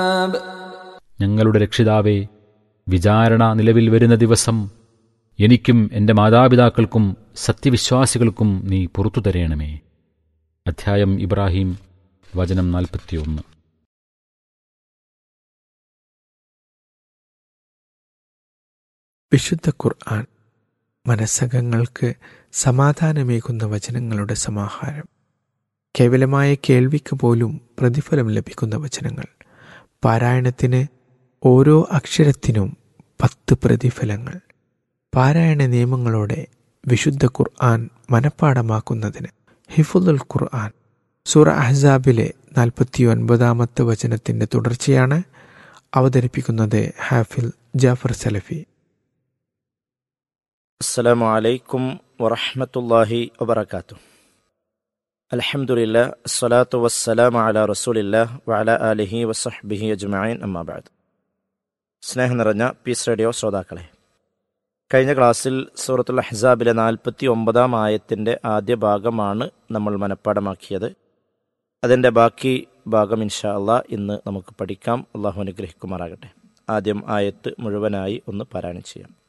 ഞങ്ങളുടെ രക്ഷിതാവേ വിചാരണ നിലവിൽ വരുന്ന ദിവസം എനിക്കും എൻ്റെ മാതാപിതാക്കൾക്കും സത്യവിശ്വാസികൾക്കും നീ പുറത്തു തരയണമേ അധ്യായം ഇബ്രാഹിം വചനം നാൽപ്പത്തിയൊന്ന് വിശുദ്ധ ഖുർആൻ മനസ്സകങ്ങൾക്ക് സമാധാനമേകുന്ന വചനങ്ങളുടെ സമാഹാരം കേവലമായ കേൾവിക്ക് പോലും പ്രതിഫലം ലഭിക്കുന്ന വചനങ്ങൾ പാരായണത്തിന് ഓരോ അക്ഷരത്തിനും പത്ത് പ്രതിഫലങ്ങൾ പാരായണ നിയമങ്ങളോടെ വിശുദ്ധ ഖുർആൻ മനഃപ്പാടമാക്കുന്നതിന് ഹിഫുദുൽ ഖുർആൻ സൂറ അഹ്സാബിലെ നാൽപ്പത്തി ഒൻപതാമത്തെ വചനത്തിൻ്റെ തുടർച്ചയാണ് അവതരിപ്പിക്കുന്നത് ഹാഫിൽ ജാഫർ സലഫി السلام عليكم ورحمة الله وبركاته الحمد لله الصلاة والسلام على رسول الله وعلى آله وصحبه أجمعين أما بعد സ്നേഹം നിറഞ്ഞ പീസ് റേഡിയോ ശ്രോതാക്കളെ കഴിഞ്ഞ ക്ലാസ്സിൽ സൂറത്തുൽ അഹ്സാബിലെ നാൽപ്പത്തി ഒമ്പതാം ആയത്തിൻ്റെ ആദ്യ ഭാഗമാണ് നമ്മൾ മനഃപ്പാടമാക്കിയത് അതിൻ്റെ ബാക്കി ഭാഗം ഇൻഷാ അള്ളാ ഇന്ന് നമുക്ക് പഠിക്കാം അള്ളാഹു അനുഗ്രഹിക്കുമാറാകട്ടെ ആദ്യം ആയത്ത് മുഴുവനായി ഒന്ന് പാരായണം ചെയ്യാം